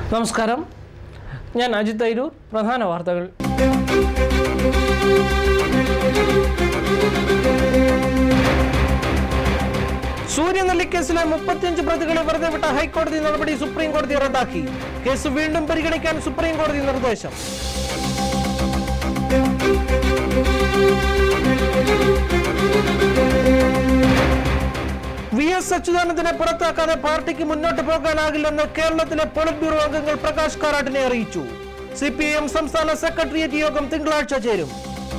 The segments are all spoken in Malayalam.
നമസ്കാരം ഞാൻ അജിത് തൈരൂർ പ്രധാന വാർത്തകൾ സൂര്യനെല്ലി കേസിലെ മുപ്പത്തിയഞ്ച് പ്രതികളെ വെറുതെ വിട്ട ഹൈക്കോടതി നടപടി സുപ്രീം കോടതി റദ്ദാക്കി കേസ് വീണ്ടും പരിഗണിക്കാൻ സുപ്രീം കോടതി നിർദ്ദേശം വി എസ് അച്യുതാനന്ദനെ പുറത്താക്കാതെ പാർട്ടിക്ക് മുന്നോട്ട് പോകാനാകില്ലെന്ന് കേരളത്തിലെ പോളിറ്റ് ബ്യൂറോ അംഗങ്ങൾ പ്രകാശ് കാരാട്ടിനെ അറിയിച്ചു സി പി എം സംസ്ഥാന സെക്രട്ടേറിയറ്റ് യോഗം തിങ്കളാഴ്ച ചേരും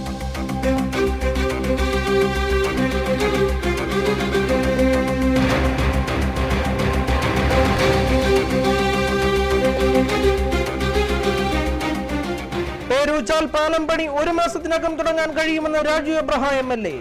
പേരൂച്ചാൽ പാലം പണി ഒരു മാസത്തിനകം തുടങ്ങാൻ കഴിയുമെന്ന് Raju Abraham M L A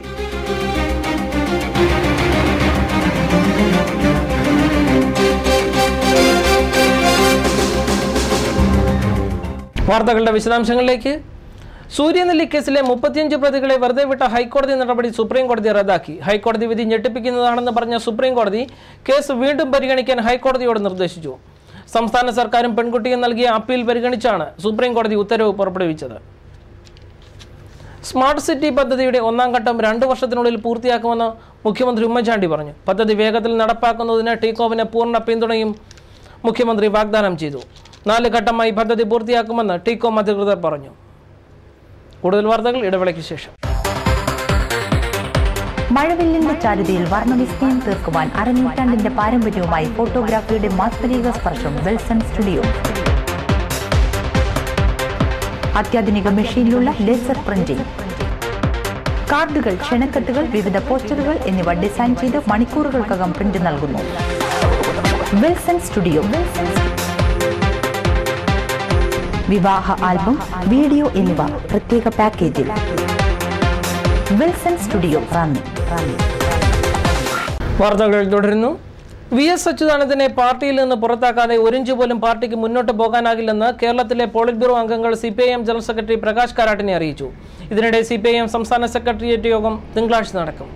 വാർത്തകളുടെ വിശദാംശങ്ങളിലേക്ക് സൂര്യനെല്ലി കേസിലെ മുപ്പത്തിയഞ്ച് പ്രതികളെ വെറുതെ വിട്ട ഹൈക്കോടതി നടപടി സുപ്രീം കോടതി റദ്ദാക്കി ഹൈക്കോടതി വിധി ഞെട്ടിപ്പിക്കുന്നതാണെന്ന് പറഞ്ഞ സുപ്രീം കോടതി കേസ് വീണ്ടും പരിഗണിക്കാൻ ഹൈക്കോടതിയോട് നിർദ്ദേശിച്ചു സംസ്ഥാന സർക്കാരും പെൺകുട്ടിയും നൽകിയ അപ്പീൽ പരിഗണിച്ചാണ് സുപ്രീം കോടതി ഉത്തരവ് പുറപ്പെടുവിച്ചത് സ്മാർട്ട് സിറ്റി പദ്ധതിയുടെ ഒന്നാം ഘട്ടം രണ്ടു വർഷത്തിനുള്ളിൽ പൂർത്തിയാക്കുമെന്ന് മുഖ്യമന്ത്രി ഉമ്മൻചാണ്ടി പറഞ്ഞു പദ്ധതി വേഗത്തിൽ നടപ്പാക്കുന്നതിന് ടീകോവിന് പൂർണ്ണ പിന്തുണയും മുഖ്യമന്ത്രി വാഗ്ദാനം ചെയ്തു നാല് ഘട്ടമായി പദ്ധതി പൂർത്തിയാക്കുമെന്ന് ടീകോം അധികൃതർ പറഞ്ഞു കൂടുതൽ വാർത്തകൾ ഇടവേളയ്ക്ക് ശേഷം മഴവില്ലിന്റെ ചാരുതയിൽ വർണ്ണവിസ്മയം തീർക്കുവാൻ അരനൂറ്റാണ്ടിന്റെ പാരമ്പര്യവുമായി ഫോട്ടോഗ്രാഫിയുടെ മാസ്മരിക സ്പർശം വെൽസൺ സ്റ്റുഡിയോ അത്യാധുനിക മെഷീനിലുള്ള ലേസർ പ്രിന്റിംഗ് കാർഡുകൾ ക്ഷണക്കെട്ടുകൾ വിവിധ പോസ്റ്ററുകൾ എന്നിവ ഡിസൈൻ ചെയ്ത് മണിക്കൂറുകൾക്കകം പ്രിന്റ് നൽകുന്നു വിൽസൺ സ്റ്റുഡിയോ വിവാഹ ആൽബം വീഡിയോ എന്നിവ പ്രത്യേക പാക്കേജിൽ വിൽസൺ സ്റ്റുഡിയോ റാന്നി റാന്നി വാർത്തകൾ തുടരുന്നു വി എസ് അച്യുതാനന്ദനെ പാർട്ടിയിൽ നിന്ന് പുറത്താക്കാതെ ഒരിഞ്ച് പോലും പാർട്ടിക്ക് മുന്നോട്ട് പോകാനാകില്ലെന്ന് കേരളത്തിലെ പോളിറ്റ് ബ്യൂറോ അംഗങ്ങൾ C P I M general secretary Prakash കാരാട്ടിനെ അറിയിച്ചു ഇതിനിടെ സി പി ഐ എം സംസ്ഥാന സെക്രട്ടേറിയറ്റ് യോഗം തിങ്കളാഴ്ച നടക്കും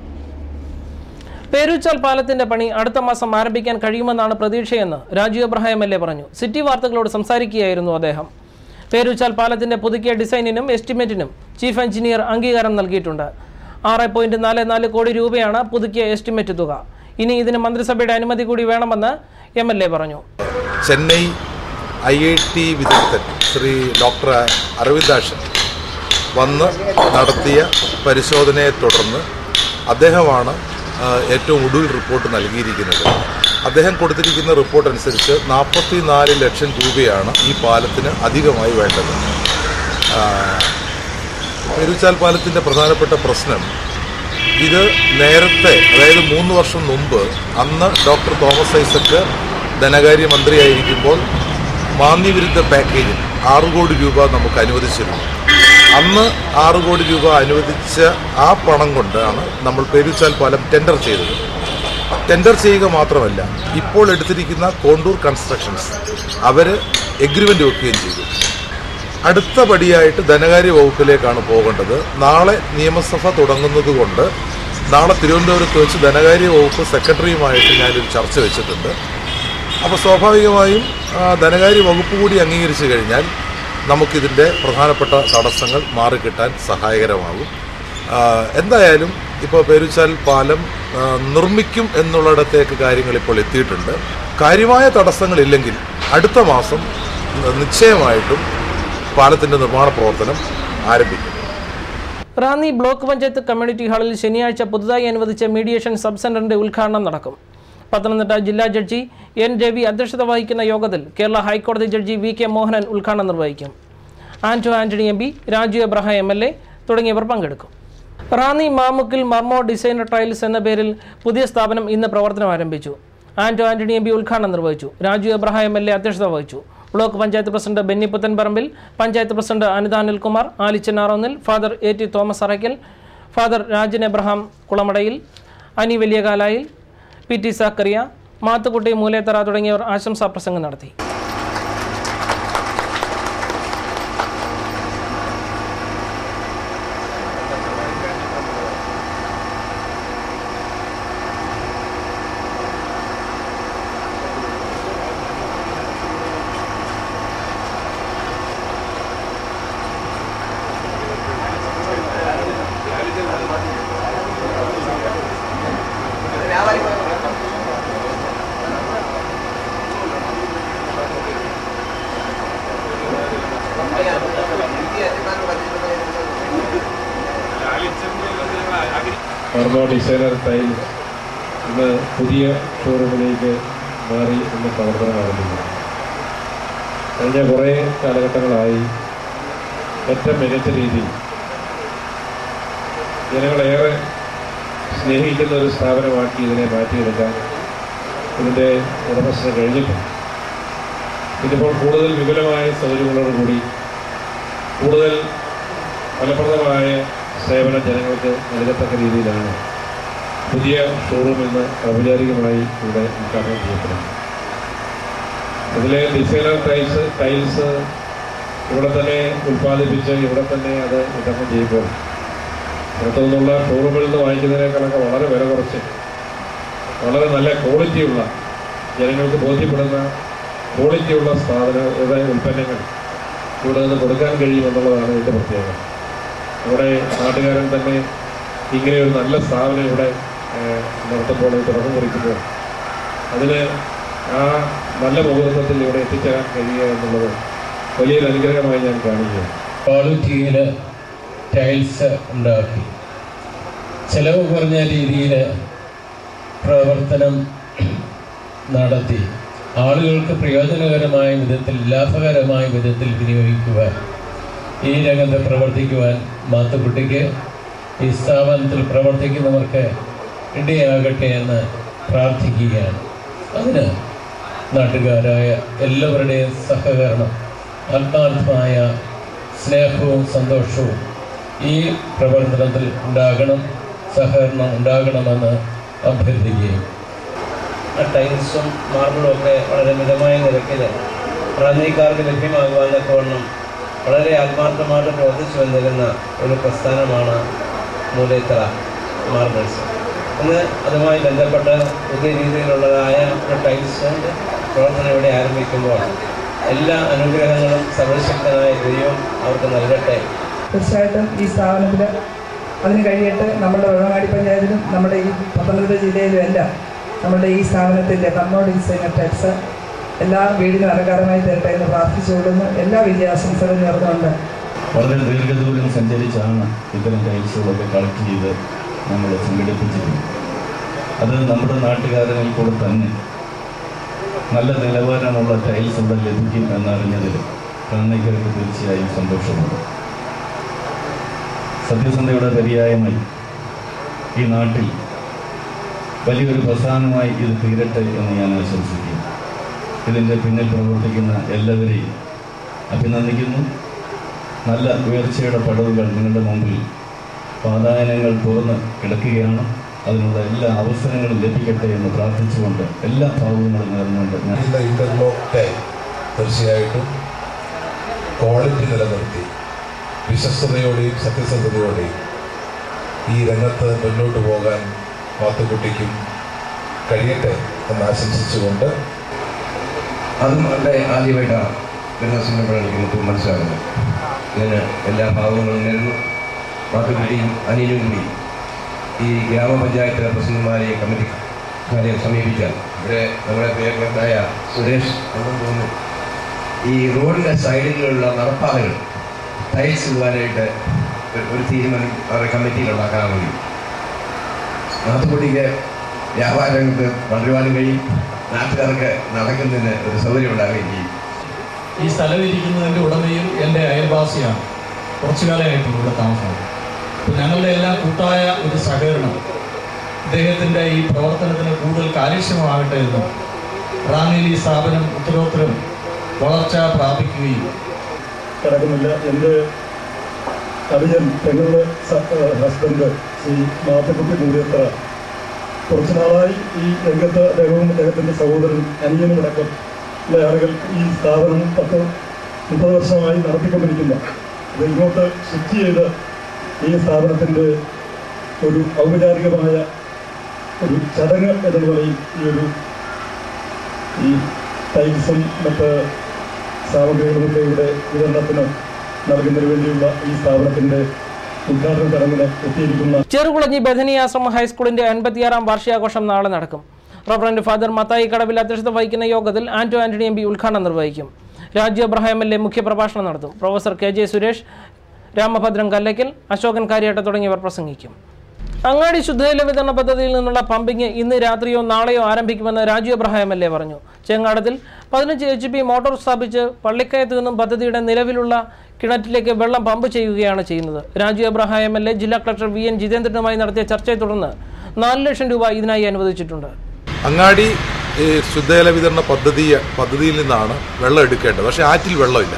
പേരൂച്ചാൽ പാലത്തിന്റെ പണി അടുത്ത മാസം ആരംഭിക്കാൻ കഴിയുമെന്നാണ് പ്രതീക്ഷയെന്ന് Raju Abraham M L A പറഞ്ഞു സിറ്റി വാർത്തകളോട് സംസാരിക്കുകയായിരുന്നു അദ്ദേഹം പേരൂച്ചാൽ പാലത്തിന്റെ പുതുക്കിയ ഡിസൈനിനും എസ്റ്റിമേറ്റിനും ചീഫ് എഞ്ചിനീയർ അംഗീകാരം നൽകിയിട്ടുണ്ട് ആറ് പോയിന്റ് നാല് നാല് കോടി രൂപയാണ് പുതുക്കിയ എസ്റ്റിമേറ്റ് തുക ഇനി ഇതിന് മന്ത്രിസഭയുടെ അനുമതി കൂടി വേണമെന്ന് എം എൽ എ പറഞ്ഞു ചെന്നൈ ഐ ഐ ടി വിദഗ്ധൻ ശ്രീ ഡോക്ടർ അരവിന്ദാഷൻ വന്ന് നടത്തിയ പരിശോധനയെ തുടർന്ന് അദ്ദേഹമാണ് ആ, ഏറ്റവും ഒടുവിൽ റിപ്പോർട്ട് നൽകിയിരിക്കുന്നത് അദ്ദേഹം കൊടുത്തിരിക്കുന്ന റിപ്പോർട്ട് അനുസരിച്ച് നാൽപ്പത്തി നാല് ലക്ഷം രൂപയാണ് ഈ പാലത്തിന് അധികമായി വേണ്ടത് ആ, പെരുച്ചാൽ പാലത്തിൻ്റെ പ്രധാനപ്പെട്ട പ്രശ്നം ഇത് നേരത്തെ അതായത് മൂന്ന് വർഷം മുമ്പ് അന്ന് ഡോക്ടർ തോമസ് ഐസക്ക് ധനകാര്യമന്ത്രിയായിരിക്കുമ്പോൾ മാന്യവിരുദ്ധ പാക്കേജിൽ ആറ് കോടി രൂപ നമുക്ക് അനുവദിച്ചിരുന്നു അന്ന് ആറ് കോടി രൂപ അനുവദിച്ച ആ പണം കൊണ്ടാണ് നമ്മൾ പെരുച്ചാൽ പാലം ടെൻഡർ ചെയ്തത് ടെൻഡർ ചെയ്യുക മാത്രമല്ല ഇപ്പോൾ എടുത്തിരിക്കുന്ന കോണ്ടൂർ കൺസ്ട്രക്ഷൻസ് അവർ എഗ്രിമെൻ്റ് വെക്കുകയും ചെയ്തു അടുത്ത പടിയായിട്ട് ധനകാര്യ വകുപ്പിലേക്കാണ് പോകേണ്ടത് നാളെ നിയമസഭ തുടങ്ങുന്നത് കൊണ്ട് നാളെ തിരുവനന്തപുരത്ത് വെച്ച് ധനകാര്യ വകുപ്പ് സെക്രട്ടറിയുമായിട്ട് ഞാനൊരു ചർച്ച വെച്ചിട്ടുണ്ട് അപ്പോൾ സ്വാഭാവികമായും ആ, ധനകാര്യ വകുപ്പ് കൂടി അംഗീകരിച്ചു കഴിഞ്ഞാൽ നമുക്കിതിൻ്റെ പ്രധാനപ്പെട്ട തടസ്സങ്ങൾ മാറിക്കിട്ടാൻ സഹായകരമാകും ആ, എന്തായാലും ഇപ്പോൾ പേരുച്ചാൽ പാലം ആ, നിർമ്മിക്കും എന്നുള്ളിടത്തേക്ക് കാര്യങ്ങൾ ഇപ്പോൾ എത്തിയിട്ടുണ്ട് കാര്യമായ തടസ്സങ്ങളില്ലെങ്കിൽ അടുത്ത മാസം നിശ്ചയമായിട്ടും പാലത്തിൻ്റെ നിർമ്മാണ പ്രവർത്തനം ആരംഭിക്കും റാന്നി ബ്ലോക്ക് പഞ്ചായത്ത് കമ്മ്യൂണിറ്റി ഹാളിൽ ശനിയാഴ്ച പുതുതായി അനുവദിച്ച മീഡിയേഷൻ സബ് സെന്ററിന്റെ ഉദ്ഘാടനം നടക്കും പത്തനംതിട്ട ജില്ലാ ജഡ്ജി എൻ രവി അധ്യക്ഷത വഹിക്കുന്ന യോഗത്തിൽ കേരള ഹൈക്കോടതി ജഡ്ജി വി കെ മോഹനൻ ഉദ്ഘാടനം നിർവഹിക്കും Anto Antony M P Raju Abraham M L A തുടങ്ങിയവർ പങ്കെടുക്കും റാന്നി മാമുക്കിൽ മർമോ ഡിസൈനർ ട്രയൽസ് എന്ന പേരിൽ പുതിയ സ്ഥാപനം ഇന്ന് പ്രവർത്തനം ആരംഭിച്ചു ആന്റോ ആന്റണി എം പി ഉദ്ഘാടനം നിർവഹിച്ചു Raju Abraham M L A അധ്യക്ഷത വഹിച്ചു block panchayat president Benny Puthenparambil panchayat president Anitha Anilkumar Alichan Aronnil father A T Thomas Arackal father Rajan Abraham Kulamadayil Ani Valiyakalayil P T Zacharia Mathukutty Moolethara തുടങ്ങിയവർ ആശംസാ പ്രസംഗം നടത്തി ഫർമോ ഡിസൈനർ ടൈൽ ഇന്ന് പുതിയ ഷോറൂമിലേക്ക് മാറി ഇന്ന് പ്രവർത്തനം ആരംഭിക്കുന്നു കഴിഞ്ഞ കുറേ കാലഘട്ടങ്ങളായി ഏറ്റവും മികച്ച രീതിയിൽ ജനങ്ങളേറെ സ്നേഹിക്കുന്ന ഒരു സ്ഥാപനമാക്കി ഇതിനെ മാറ്റിയെടുക്കാൻ ഇതിൻ്റെ ഉടമസ്ഥന് കഴിഞ്ഞിട്ടുണ്ട് ഇതിപ്പോൾ കൂടുതൽ വിപുലമായ സൗകര്യങ്ങളോടുകൂടി കൂടുതൽ ഫലപ്രദമായ സേവനം ജനങ്ങൾക്ക് നൽകത്തക്ക രീതിയിലാണ് പുതിയ ഷോറൂം ഇന്ന് ഔപചാരികമായി ഇവിടെ ഉദ്ഘാടനം ചെയ്യപ്പെടുന്നത് അതിലെ ഡിസൈനർ ടൈൽസ് ടൈൽസ് ഇവിടെ തന്നെ ഉൽപ്പാദിപ്പിച്ച് ഇവിടെ തന്നെ അത് വിതരണം ചെയ്യുമ്പോൾ പുറത്തു നിന്നുള്ള ഷോറൂമിൽ നിന്ന് വാങ്ങിക്കുന്നതിനേക്കാളൊക്കെ വളരെ വില കുറച്ച് വളരെ നല്ല ക്വാളിറ്റിയുള്ള ജനങ്ങൾക്ക് ബോധ്യപ്പെടുന്ന ക്വാളിറ്റിയുള്ള സ്ഥാപന ഉൽപ്പന്നങ്ങൾ ഇവിടെ നിന്ന് കൊടുക്കാൻ കഴിയുമെന്നുള്ളതാണ് ഇതിൻ്റെ പ്രത്യേകത ഇവിടെ നാട്ടുകാരൻ തന്നെ ഇങ്ങനെ ഒരു നല്ല സ്ഥാപനം ഇവിടെ ഏഹ്, നടത്തുമ്പോൾ തുറന്നു കുറിക്കുമ്പോൾ അതിന് ആ നല്ല മുഹൂർത്തത്തിൽ ഇവിടെ എത്തിച്ചേരാൻ കഴിയുക എന്നുള്ളത് വലിയൊരു അനുഗ്രഹമായി ഞാൻ കാണുകയാണ് ക്വാളിറ്റിയിൽ ടൈൽസ് ഉണ്ടാക്കി ചെലവ് കുറഞ്ഞ രീതിയിൽ പ്രവർത്തനം നടത്തി ആളുകൾക്ക് പ്രയോജനകരമായ വിധത്തിൽ ലാഭകരമായ വിധത്തിൽ വിനിയോഗിക്കുവാൻ ഈ രംഗത്ത് പ്രവർത്തിക്കുവാൻ മാത്തുക്കുട്ടിക്ക് ഈ സ്ഥാപനത്തിൽ പ്രവർത്തിക്കുന്നവർക്ക് ഇടയാകട്ടെ എന്ന് പ്രാർത്ഥിക്കുകയാണ് അതിന് നാട്ടുകാരായ എല്ലാവരുടെയും സഹകരണം ആത്മാർത്ഥമായ സ്നേഹവും സന്തോഷവും ഈ പ്രവർത്തനത്തിൽ ഉണ്ടാകണം സഹകരണം ഉണ്ടാകണമെന്ന് അഭ്യർത്ഥിക്കുകയും ആ ടൈൽസും മാർബിളും ഒക്കെ വളരെ മിതമായ നിരക്കിൽ പ്രാന്തീയക്കാർക്ക് ലഭ്യമാകുവാൻ തക്കവണ്ണം വളരെ ആത്മാർത്ഥമായിട്ട് പ്രവർത്തിച്ചു വന്നിരുന്ന ഒരു പ്രസ്ഥാനമാണ് മൂലേത്തറ മാർബിൾസ് ഇന്ന് അതുമായി ബന്ധപ്പെട്ട് പുതിയ രീതിയിലുള്ളതായ ഒരു ടൈൽസിൻ്റെ പ്രവർത്തനം ഇവിടെ ആരംഭിക്കുമ്പോൾ എല്ലാ അനുഗ്രഹങ്ങളും സർവശക്തനായ ദൈവം അവർക്ക് നൽകട്ടെ തീർച്ചയായിട്ടും ഈ സ്ഥാപനത്തിൽ അതിന് കഴിയട്ടെ നമ്മുടെ വെള്ളങ്ങാടി പഞ്ചായത്തിലും നമ്മുടെ ഈ പത്തനംതിട്ട ജില്ലയിലും എല്ലാം നമ്മുടെ ഈ സ്ഥാപനത്തിൻ്റെ കർണോട് ഡിസൈനർ ടെക്സ് എല്ലാ വീടിനും അലങ്കാരമായി തരട്ടെ എന്ന് പ്രാർത്ഥിച്ചുകൊള്ളുന്നു എല്ലാ വിജയാശംസകളും നേർന്നുകൊണ്ട് വളരെ ദീർഘദൂരം സഞ്ചരിച്ചാണ് ഇത്തരം ടൈൽസുകളൊക്കെ കളക്ട് ചെയ്ത് നമ്മൾ സംഘടിപ്പിച്ചിരുന്നത് അത് നമ്മുടെ നാട്ടുകാരനിൽ കൂടെ തന്നെ നല്ല നിലവാരമുള്ള ടൈൽസ് ഇവിടെ ലഭിക്കും എന്നറിഞ്ഞതിൽ പ്രാണിക്കർക്ക് തീർച്ചയായും സന്തോഷമുണ്ട് സത്യസന്ധയുടെ പര്യായമായി ഈ നാട്ടിൽ വലിയൊരു പ്രസ്ഥാനമായി ഇത് തീരട്ടെ എന്ന് ഞാൻ ആശംസിക്കുന്നു ഇതിൻ്റെ പിന്നിൽ പ്രവർത്തിക്കുന്ന എല്ലാവരെയും അഭിനന്ദിക്കുന്നു നല്ല ഉയർച്ചയുടെ പടവുകൾ നിങ്ങളുടെ മുമ്പിൽ പാതായനങ്ങൾ തുറന്ന് കിടക്കുകയാണ് അതിനുള്ള എല്ലാ അവസരങ്ങളും ലഭിക്കട്ടെ എന്ന് പ്രാർത്ഥിച്ചുകൊണ്ട് എല്ലാ ഭാവങ്ങളും നേർന്നുകൊണ്ട് ഞാൻ ഇന്ന് ഇന്റർലോക്ക് ടൈം തീർച്ചയായിട്ടും ക്വാളിറ്റി നിലനിർത്തി വിശ്വസ്തയോടെയും സത്യസന്ധതയോടെയും ഈ രംഗത്ത് മുന്നോട്ട് പോകാൻ മാത്തുക്കുട്ടിക്കും കഴിയട്ടെ എന്ന് ആശംസിച്ചുകൊണ്ട് അതും വളരെ ആദ്യമായിട്ടാണ് ബിസിനസ്സിൻ്റെ എനിക്ക് മനസ്സിലാകുന്നത് ഇതിന് എല്ലാ ഭാഗങ്ങളും നേരുന്നു മാത്തുക്കുട്ടിയും അനിലും കൂടി ഈ ഗ്രാമപഞ്ചായത്ത് പ്രസിഡന്റുമാരെയും കമ്മിറ്റിക്കാരെയും സമീപിച്ചാൽ ഇവിടെ നമ്മുടെ പ്രിയങ്കരായ സുരേഷ് എന്നും തോന്നുന്നു ഈ റോഡിൻ്റെ സൈഡിലുള്ള നടപ്പാതകൾ ടൈൽസ് ഇടുവാനായിട്ട് ഒരു- ഒരു തീരുമാനം അവരുടെ കമ്മിറ്റിയിൽ ഉണ്ടാക്കാൻ വേണ്ടി മാത്തുക്കുട്ടിക്ക് വ്യാപാര രംഗത്ത് വളരുവാനും കഴിയും നാട്ടുകാർക്ക് നടക്കുന്നതിന് ഒരു സൗകര്യം ഉണ്ടാവുകയും ചെയ്യും ഈ സ്ഥലം ഇരിക്കുന്നതിൻ്റെ ഉടമയും എൻ്റെ അയൽവാസിയാണ് കുറച്ചു കാലമായിട്ട് ഇവിടെ താമസം അപ്പോൾ ഞങ്ങളുടെ എല്ലാം കൂട്ടായ ഒരു സഹകരണം ഇദ്ദേഹത്തിൻ്റെ ഈ പ്രവർത്തനത്തിന് കൂടുതൽ കാര്യക്ഷമമാകട്ടെ എന്നും റാന്നിയിൽ ഈ സ്ഥാപനം ഉത്തരോത്തരം വളർച്ച പ്രാപിക്കുകയും കിടക്കുന്നില്ല എൻ്റെ അടിയൻ പെങ്ങളുടെ ഹസ്ബൻഡ് ശ്രീ മാത്തക്കുട്ടി മൂര്യത്ര കുറച്ചു നാളായി ഈ രംഗത്ത് അദ്ദേഹവും അദ്ദേഹത്തിൻ്റെ സഹോദരൻ അനിയനും അടക്കം ഉള്ള ആളുകൾ ഈ സ്ഥാപനം പത്ത് മുപ്പത് വർഷമായി നടത്തിക്കൊണ്ടിരിക്കുന്ന ഇത് ഇങ്ങോട്ട് ഷിഫ്റ്റ് ചെയ്ത് ഈ സ്ഥാപനത്തിൻ്റെ ഒരു ഔപചാരികമായ ഒരു ചടങ്ങ് എന്ന നിലയിൽ ഈ ഒരു ഈ ടൈൽസും മറ്റ് സാമഗ്രികളുമൊക്കെ ഇവിടെ വിതരണത്തിന് നൽകുന്നതിന് വേണ്ടിയുള്ള ഈ സ്ഥാപനത്തിൻ്റെ ഉദ്ഘാടന ചടങ്ങിന് എത്തിയിരിക്കുന്ന ചെറുകുളഞ്ഞി ബഥനി ആശ്രമ ഹൈസ്കൂളിന്റെ അൻപത്തിയാറാം വാർഷികാഘോഷം നാളെ നടക്കും റവറന്റ് ഫാദർ മത്തായി കടവിൽ അധ്യക്ഷത വഹിക്കുന്ന യോഗത്തിൽ ആന്റോ ആന്റണി എം പി ഉദ്ഘാടനം നിർവഹിക്കും Raju Abraham M L A മുഖ്യപ്രഭാഷണം നടത്തും professor K J Suresh Ramabhadran Kallackal Asokan Kariyatta തുടങ്ങിയവർ പ്രസംഗിക്കും അങ്ങാടി ശുദ്ധജല വിതരണ പദ്ധതിയിൽ നിന്നുള്ള പമ്പിംഗ് ഇന്ന് രാത്രിയോ നാളെയോ ആരംഭിക്കുമെന്ന് Raju Abraham M L A പറഞ്ഞു ചെങ്ങാടത്തിൽ പതിനഞ്ച് എച്ച് പി മോട്ടോർ സ്ഥാപിച്ച് പള്ളിക്കയത്ത് നിന്നും പദ്ധതിയുടെ നിലവിലുള്ള കിണറ്റിലേക്ക് വെള്ളം പമ്പ് ചെയ്യുകയാണ് ചെയ്യുന്നത് Raju Abraham M L A ജില്ലാ കളക്ടർ വി എൻ ജിതേന്ദ്രനുമായി നടത്തിയ ചർച്ചയെ തുടർന്ന് നാല് ലക്ഷം രൂപ ഇതിനായി അനുവദിച്ചിട്ടുണ്ട് അങ്ങാടി ഈ ശുദ്ധജല വിതരണ പദ്ധതി പദ്ധതിയിൽ നിന്നാണ് വെള്ളം എടുക്കേണ്ടത് പക്ഷേ ആറ്റിൽ വെള്ളമില്ല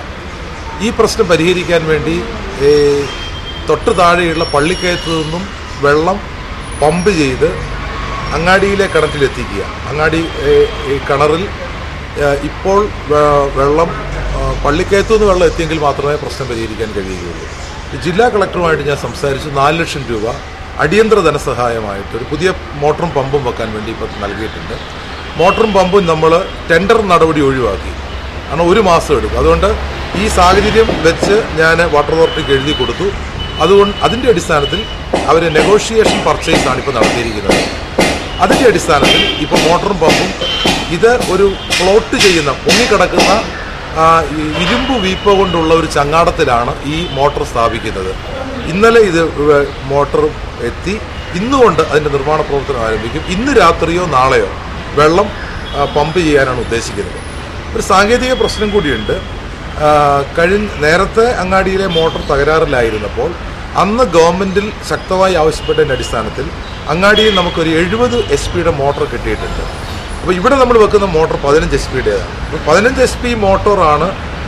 ഈ പ്രശ്നം പരിഹരിക്കാൻ വേണ്ടി ഈ തൊട്ട് താഴെയുള്ള പള്ളിക്കയത്ത് നിന്നും വെള്ളം പമ്പ് ചെയ്ത് അങ്ങാടിയിലെ കിണറ്റിലെത്തിക്കുക അങ്ങാടി ഏ, ഈ കിണറിൽ ഏ, ഇപ്പോൾ വെ- വെള്ളം ആ, പള്ളിക്കയത്തു നിന്ന് വെള്ളം എത്തിയെങ്കിൽ മാത്രമേ പ്രശ്നം പരിഹരിക്കാൻ കഴിയുകയുള്ളൂ ജില്ലാ കളക്ടറുമായിട്ട് ഞാൻ സംസാരിച്ചു നാല് ലക്ഷം രൂപ അടിയന്തര ധനസഹായമായിട്ട് ഒരു പുതിയ മോട്ടറും പമ്പും വെക്കാൻ വേണ്ടി ഇപ്പോൾ നൽകിയിട്ടുണ്ട് മോട്ടറും പമ്പും നമ്മൾ ടെൻഡർ നടപടി ഒഴിവാക്കി കാരണം ഒരു മാസം എടുക്കും അതുകൊണ്ട് ഈ സാഹചര്യം വെച്ച് ഞാൻ വാട്ടർ അതോറിറ്റിക്ക് എഴുതി കൊടുത്തു അതുകൊണ്ട് അതിൻ്റെ അടിസ്ഥാനത്തിൽ അവർ നെഗോഷിയേഷൻ പർച്ചേസ് ആണ് ഇപ്പോൾ നടത്തിയിരിക്കുന്നത് അതിൻ്റെ അടിസ്ഥാനത്തിൽ ഇപ്പോൾ മോട്ടറും പമ്പും ഇത് ഒരു ഫ്ലോട്ട് ചെയ്യുന്ന പൊങ്ങിക്കിടക്കുന്ന ആ, ഈ ഇരുമ്പ് വീപ്പ കൊണ്ടുള്ള ഒരു ചങ്ങാടത്തിലാണ് ഈ മോട്ടോർ സ്ഥാപിക്കുന്നത് ഇന്നലെ ഇത് വ- മോട്ടോർ എത്തി ഇന്നുകൊണ്ട് അതിൻ്റെ നിർമ്മാണ പ്രവർത്തനം ആരംഭിക്കും ഇന്ന് രാത്രിയോ നാളെയോ വെള്ളം ആ, പമ്പ് ചെയ്യാനാണ് ഉദ്ദേശിക്കുന്നത് ഒരു സാങ്കേതിക പ്രശ്നം കൂടിയുണ്ട് ആ, കഴിഞ്ഞ നേരത്തെ അങ്ങാടിയിലെ മോട്ടോർ തകരാറിലായിരുന്നപ്പോൾ അന്ന് ഗവൺമെൻറ്റിൽ ശക്തമായി ആവശ്യപ്പെട്ടതിൻ്റെ അടിസ്ഥാനത്തിൽ അങ്ങാടിയിൽ നമുക്കൊരു എഴുപത് എച്ച് പിയുടെ മോട്ടോർ കിട്ടിയിട്ടുണ്ട് അപ്പോൾ ഇവിടെ നമ്മൾ വെക്കുന്ന മോട്ടോർ പതിനഞ്ച് എച്ച് പിയുടേതാണ് അപ്പോൾ പതിനഞ്ച് എച്ച് പി മോട്ടോറാണ്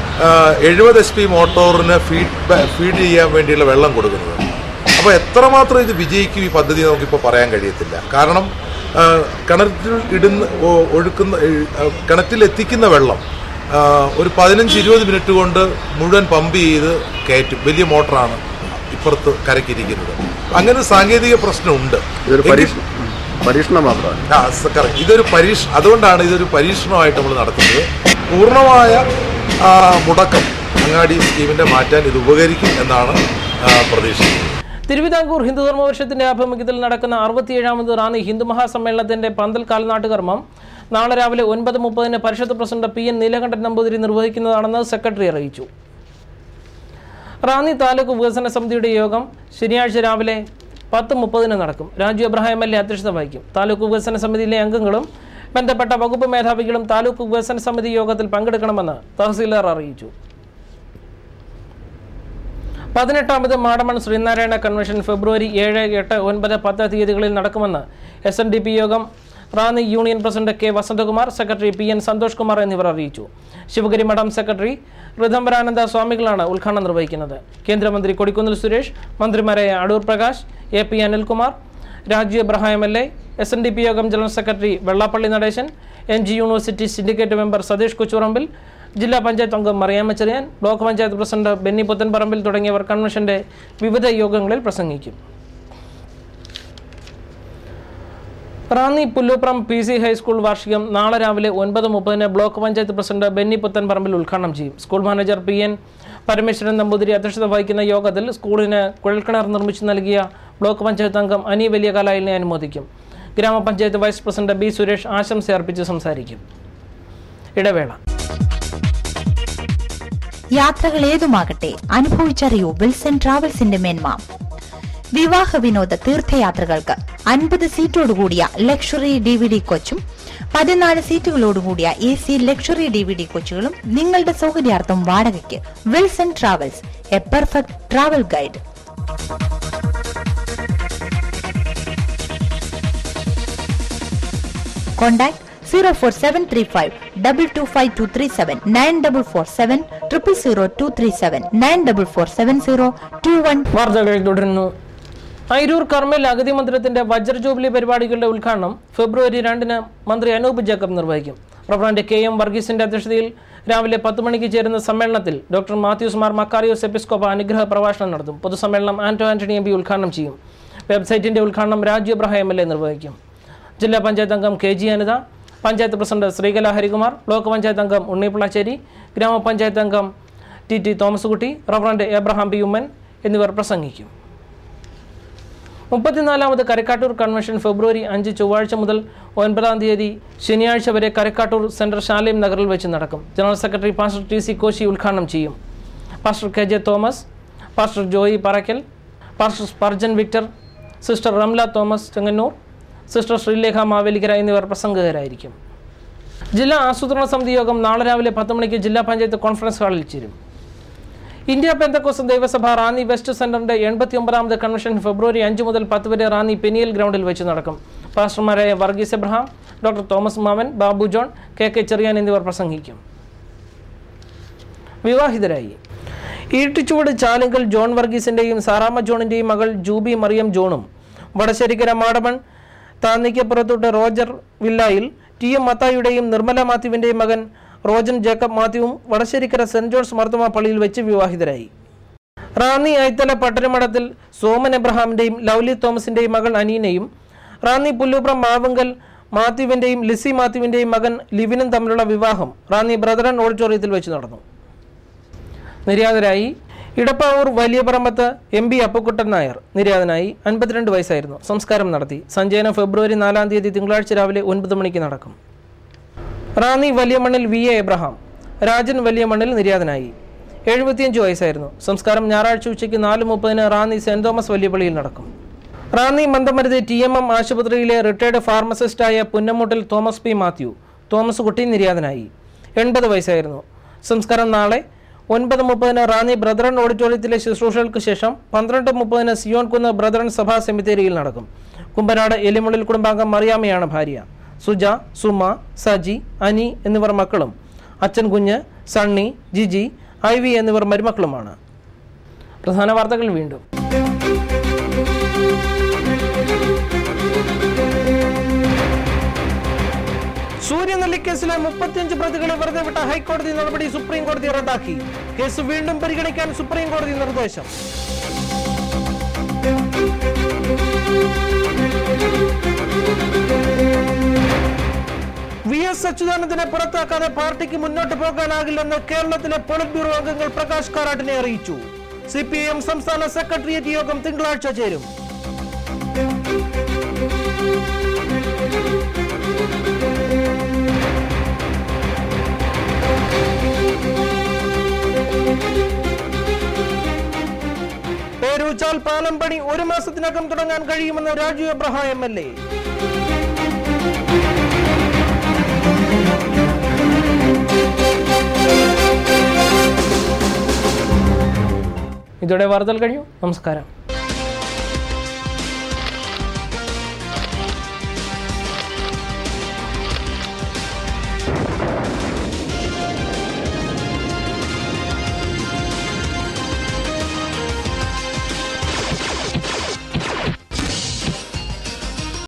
എഴുപത് എച്ച് പി മോട്ടോറിന് ഫീഡ് ഫീഡ് ചെയ്യാൻ വേണ്ടിയുള്ള വെള്ളം കൊടുക്കുന്നത് അപ്പോൾ എത്രമാത്രം ഇത് വിജയിക്കും ഈ പദ്ധതി നമുക്കിപ്പോൾ പറയാൻ കഴിയത്തില്ല കാരണം ആ, കിണറ്റിൽ ഇടുന്ന ഒ- ഒഴുക്കുന്ന ആ, കിണറ്റിൽ എത്തിക്കുന്ന വെള്ളം ആ, ഒരു പതിനഞ്ച് ഇരുപത് മിനിറ്റ് കൊണ്ട് മുഴുവൻ പമ്പ് ചെയ്ത് കയറ്റും വലിയ മോട്ടറാണ് ഇപ്പുറത്ത് കരക്കിരിക്കുന്നത് അങ്ങനെ ഒരു സാങ്കേതിക പ്രശ്നമുണ്ട് ഇതൊരു എങ്കിൽ- പരീക്ഷ പരീക്ഷണം മാത്രമാണ് ആ, സ- correct. ഇതൊരു പരീക്ഷ അതുകൊണ്ടാണ് ഇതൊരു പരീക്ഷണമായിട്ട് നമ്മൾ നടത്തുന്നത് പൂർണ്ണമായ ആ, മുടക്കം അങ്ങാടി സ്കീമിന്റെ മാറ്റാൻ ഇത് ഉപകരിക്കും എന്നാണ് ആ, പ്രതീക്ഷിക്കുന്നത് തിരുവിതാംകൂർ ഹിന്ദു ധർമ്മവർഷത്തിന്റെ ആഭിമുഖ്യത്തിൽ നടക്കുന്ന അറുപത്തിയേഴാമത് റാന്നി ഹിന്ദു മഹാസമ്മേളനത്തിന്റെ പന്തൽ കാൽനാട്ട് കർമ്മം നാളെ രാവിലെ ഒൻപത് മുപ്പതിന് പരിഷത്ത് president P N Neelakantan Namboothiri നിർവഹിക്കുന്നതാണെന്ന് സെക്രട്ടറി അറിയിച്ചു റാന്നി താലൂക്ക് വികസന സമിതിയുടെ യോഗം ശനിയാഴ്ച രാവിലെ പത്ത് മുപ്പതിന് നടക്കും Raju Abraham M L A അധ്യക്ഷത വഹിക്കും താലൂക്ക് വികസന സമിതിയിലെ അംഗങ്ങളും ബന്ധപ്പെട്ട വകുപ്പ് മേധാവികളും താലൂക്ക് വികസന സമിതി യോഗത്തിൽ പങ്കെടുക്കണമെന്ന് തഹസീൽദാർ അറിയിച്ചു പതിനെട്ടാമത് മാടമൺ ശ്രീനാരായണ കൺവെൻഷൻ ഫെബ്രുവരി ഏഴ് എട്ട് ഒൻപത് പത്ത് തീയതികളിൽ നടക്കുമെന്ന് എസ് എൻ ഡി പി യോഗം Ranni union president K Vasanthakumar secretary P N Santhosh Kumar എന്നിവർ അറിയിച്ചു ശിവഗിരി മഠം സെക്രട്ടറി ഋതംബരാനന്ദ സ്വാമികളാണ് ഉദ്ഘാടനം നിർവഹിക്കുന്നത് കേന്ദ്രമന്ത്രി കൊടിക്കുന്നിൽ സുരേഷ് മന്ത്രിമാരായ Adoor Prakash A P Anilkumar Raju Abraham L A S N D P യോഗം general secretary Vellappally Natesan N G university syndicate member Satheesh Kochurambil ജില്ലാ പഞ്ചായത്ത് അംഗം മറിയാമ്മ ചെറിയാൻ ബ്ലോക്ക് പഞ്ചായത്ത് പ്രസിഡന്റ് ബെന്നി പുത്തൻപറമ്പിൽ തുടങ്ങിയവർ കൺവെൻഷന്റെ വിവിധ യോഗങ്ങളിൽ പ്രസംഗിക്കും Ranni Pullupram P C high school വാർഷികം നാളെ രാവിലെ ഒൻപത് മുപ്പതിന് ബ്ലോക്ക് പഞ്ചായത്ത് പ്രസിഡന്റ് ബെന്നി പുത്തൻപറമ്പിൽ ഉദ്ഘാടനം ചെയ്യും school manager P N Parameswaran Namboothiri അധ്യക്ഷത വഹിക്കുന്ന യോഗത്തിൽ സ്കൂളിന് കുഴൽക്കിണർ നിർമ്മിച്ചു നൽകിയ ബ്ലോക്ക് പഞ്ചായത്ത് അംഗം അനി വലിയകാലായിലിനെ അനുമോദിക്കും ഗ്രാമപഞ്ചായത്ത് വൈസ് പ്രസിഡന്റ് ബി സുരേഷ് ആശംസ അർപ്പിച്ച് സംസാരിക്കും ഇടവേള യാത്രകൾ ഏതുമാകട്ടെ അനുഭവിച്ചറിയൂ വിൽസൺ ട്രാവൽസിന്റെ മേന്മ വിവാഹ വിനോദ തീർത്ഥയാത്രകൾക്ക് അൻപത് സീറ്റോടുകൂടിയ ലക്ഷറി ഡി വി ഡി കോച്ചും പതിനാല് സീറ്റുകളോടുകൂടിയ A C luxury D V D കോച്ചുകളും നിങ്ങളുടെ സൗകര്യാർത്ഥം വാടകയ്ക്ക് Wilson travels a perfect travel guide Contact 04735 225 944 triple zero two three seven nine double four seven zero two one വാർത്തകൾ തുടരുന്നു അയിരൂർ കർമ്മൽ അഗതി മന്ദിരത്തിന്റെ വജ്ര ജൂബിലി പരിപാടികളുടെ ഉദ്ഘാടനം ഫെബ്രുവരി രണ്ടിന് മന്ത്രി അനൂപ് ജേക്കബ് നിർവഹിക്കും പ്രസിഡന്റ് കെ എം വർഗീസിന്റെ അധ്യക്ഷതയിൽ രാവിലെ പത്ത് മണിക്ക് ചേരുന്ന സമ്മേളനത്തിൽ ഡോക്ടർ മാത്യൂസ് മാർ മക്കാറിയോസ് എപ്പിസ്കോപ്പ അനുഗ്രഹ പ്രഭാഷണം നടത്തും പൊതുസമ്മേളനം ആന്റോ ആന്റണി എം പി ഉദ്ഘാടനം ചെയ്യും വെബ്സൈറ്റിന്റെ ഉദ്ഘാടനം Raju Abraham M L A നിർവഹിക്കും ജില്ലാ പഞ്ചായത്ത് അംഗം K G Anitha panchayat president Sreekala Harikumar block panchayat അംഗം ഉണ്ണിപ്പിള്ളാശ്ശേരി ഗ്രാമപഞ്ചായത്ത് അംഗം T T Thomas Kutty reverend Abraham P Oommen എന്നിവർ പ്രസംഗിക്കും മുപ്പത്തിനാലാമത് കരക്കാട്ടൂർ കൺവെൻഷൻ ഫെബ്രുവരി അഞ്ച് ചൊവ്വാഴ്ച മുതൽ ഒൻപതാം തീയതി ശനിയാഴ്ച വരെ കരക്കാട്ടൂർ സെൻട്രൽ ഷാലേം നഗറിൽ വെച്ച് നടക്കും general secretary pastor T C Koshy ഉദ്ഘാടനം ചെയ്യും pastor K J Thomas pastor Joy Parakkal pastor Spurgeon Victor sister Ramla Thomas Chengannur sister Sreelekha Mavelikara എന്നിവർ പ്രസംഗകരായിരിക്കും ജില്ലാ ആസൂത്രണ സമിതി യോഗം നാളെ രാവിലെ പത്ത് മണിക്ക് ജില്ലാ പഞ്ചായത്ത് കോൺഫറൻസ് ഹാളിൽ ചേരും ഇന്ത്യ പെന്തക്കോസ് ദേവസഭ റാന്നി വെസ്റ്റ് സെന്ററിന്റെ എൺപത്തി ഒമ്പതാമത് കൺവെൻഷൻ ഫെബ്രുവരി അഞ്ച് മുതൽ പത്ത് വരെ റാന്നി പെനിയൽ ഗ്രൗണ്ടിൽ വെച്ച് നടക്കും പാസ്റ്റർമാരായ Varghese Abraham doctor Thomas Mammen Babu John K K Cherian എന്നിവർ പ്രസംഗിക്കും വിവാഹിതരായി ഈട്ടിച്ചുവട് ചാലുങ്കൽ ജോൺ വർഗീസിന്റെയും സാറാമ്മ ജോണിന്റെയും മകൾ ജൂബി മറിയം ജോണും വടശ്ശേരിക്കര മാടമൺ താന്നിക്കപ്പുറത്തോട്ട് റോജർ വില്ലായിൽ ടി എം മത്തായിയുടെയും നിർമ്മല മാത്യുവിന്റെയും മകൻ റോജൻ ജേക്കബ് മാത്യുവും വടശ്ശേരിക്കര സെന്റ് ജോൺസ് മർത്തമ പള്ളിയിൽ വെച്ച് വിവാഹിതരായി റാന്നി ഐത്തല പട്ടണമഠത്തിൽ സോമൻ എബ്രഹാമിന്റെയും ലൗലി തോമസിന്റെയും മകൾ അനീനയും റാന്നി പുല്ലൂപ്രം മാവുങ്കൽ മാത്യുവിന്റെയും ലിസി മാത്യുവിന്റെയും മകൻ ലിവിനും തമ്മിലുള്ള വിവാഹം റാന്നി ബ്രദറൻ ഓഡിറ്റോറിയത്തിൽ വെച്ച് നടന്നു നിര്യാതരായി ഇടപ്പാവൂർ വലിയ പറമ്പത്ത് എം ബി അപ്പുക്കുട്ടൻ നായർ നിര്യാതനായി അൻപത്തിരണ്ട് വയസ്സായിരുന്നു സംസ്കാരം നടത്തി സഞ്ചയനം ഫെബ്രുവരി നാലാം തീയതി തിങ്കളാഴ്ച രാവിലെ ഒൻപത് മണിക്ക് നടക്കും റാന്നി വലിയമണ്ണിൽ വി എ എബ്രഹാം രാജൻ വലിയമണ്ണിൽ നിര്യാതനായി എഴുപത്തിയഞ്ച് വയസ്സായിരുന്നു സംസ്കാരം ഞായറാഴ്ച ഉച്ചയ്ക്ക് നാല് മുപ്പതിന് റാന്നി സെന്റ് തോമസ് വലിയപള്ളിയിൽ നടക്കും Ranni Mandamaruthi T M M ആശുപത്രിയിലെ റിട്ടയർഡ് ഫാർമസിസ്റ്റായ പുന്നമുട്ടിൽ തോമസ് പി മാത്യു തോമസ് കുട്ടി നിര്യാതനായി എൺപത് വയസ്സായിരുന്നു സംസ്കാരം നാളെ ഒൻപത് മുപ്പതിന് റാന്നി ബ്രദറൻ ഓഡിറ്റോറിയത്തിലെ ശുശ്രൂഷകൾക്ക് ശേഷം പന്ത്രണ്ട് മുപ്പതിന് സിയോൻകുന്ന് ബ്രദറൻ സഭാ സെമിത്തേരിയിൽ നടക്കും കുമ്പനാട് എലിമുള്ളിൽ കുടുംബാംഗം മറിയാമ്മയാണ് ഭാര്യ സുജ സുമ സജി അനി എന്നിവർ മക്കളും അച്ഛൻ കുഞ്ഞ് സണ്ണി ജിജി ഐ വി എന്നിവർ മരുമക്കളുമാണ് പ്രധാന വാർത്തകൾ വീണ്ടും സൂര്യനെല്ലിക്കേസിലെ മുപ്പത്തിയഞ്ച് പ്രതികളെ വെറുതെ വിട്ട ഹൈക്കോടതി നടപടി സുപ്രീം കോടതി റദ്ദാക്കി കേസ് വീണ്ടും പരിഗണിക്കാൻ സുപ്രീം കോടതി നിർദ്ദേശം വി എസ് അച്യുതാനന്ദനെ പുറത്താക്കാതെ പാർട്ടിക്ക് മുന്നോട്ട് പോകാനാകില്ലെന്ന് കേരളത്തിലെ പോളിറ്റ് ബ്യൂറോ അംഗങ്ങൾ പ്രകാശ് കാരാട്ടിനെ അറിയിച്ചു സി പി എം സംസ്ഥാന സെക്രട്ടേറിയറ്റ് യോഗം തിങ്കളാഴ്ച ചേരും പേരൂച്ചാൽ പാലം പണി ഒരു മാസത്തിനകം തുടങ്ങാൻ കഴിയുമെന്ന് Raju Abraham M L A ഇതോടെ വാർത്തകൾ കഴിഞ്ഞു നമസ്കാരം